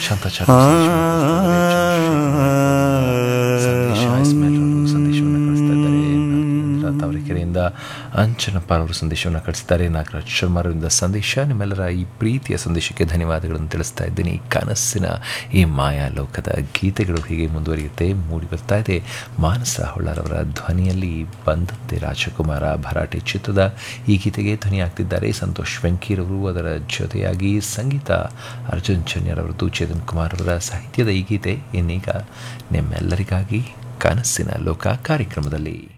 ಶಾಂತಾಚಾರ್ಯ ಸಂದೇಶ ಇಸ್ಮಾಯಿಲ್ ಅವರು ಸಂದೇಶವನ್ನು ಕಳಿಸ್ತಾ ಇದ್ದಾರೆ ನಾಗೇಂದ್ರ ತಾವರೆಕೆರೆಯಿಂದ ಅಂಚನಪ್ಪ ಅವರು ಸಂದೇಶವನ್ನು ಕಳಿಸಿದ್ದಾರೆ ನಾಗರಾಜ್ ಶರ್ಮಾ ಅವರಿಂದ ಸಂದೇಶ ನಿಮ್ಮೆಲ್ಲರ ಈ ಪ್ರೀತಿಯ ಸಂದೇಶಕ್ಕೆ ಧನ್ಯವಾದಗಳನ್ನು ತಿಳಿಸ್ತಾ ಇದ್ದೀನಿ ಕನಸಿನ ಈ ಮಾಯಾ ಲೋಕದ ಗೀತೆಗಳು ಹೀಗೆ ಮುಂದುವರಿಯುತ್ತೆ ಮೂಡಿ ಬರ್ತಾ ಇದೆ ಮಾನಸ ಹೊಳ್ಳರವರ ಧ್ವನಿಯಲ್ಲಿ ಬಂದಂತೆ ರಾಜಕುಮಾರ ಭರಾಟೆ ಚಿತ್ರದ ಈ ಗೀತೆಗೆ ಧ್ವನಿಯಾಗ್ತಿದ್ದಾರೆ ಸಂತೋಷ್ ವೆಂಕೀರವರು ಅದರ ಜೊತೆಯಾಗಿ ಸಂಗೀತ ಅರ್ಜುನ್ ಚನ್ಯರವರದ್ದು ಚೇತನ್ ಕುಮಾರ್ ಅವರ ಸಾಹಿತ್ಯದ ಈ ಗೀತೆ ಇನ್ನೀಗ ನಿಮ್ಮೆಲ್ಲರಿಗಾಗಿ ಕನಸಿನ ಲೋಕ ಕಾರ್ಯಕ್ರಮದಲ್ಲಿ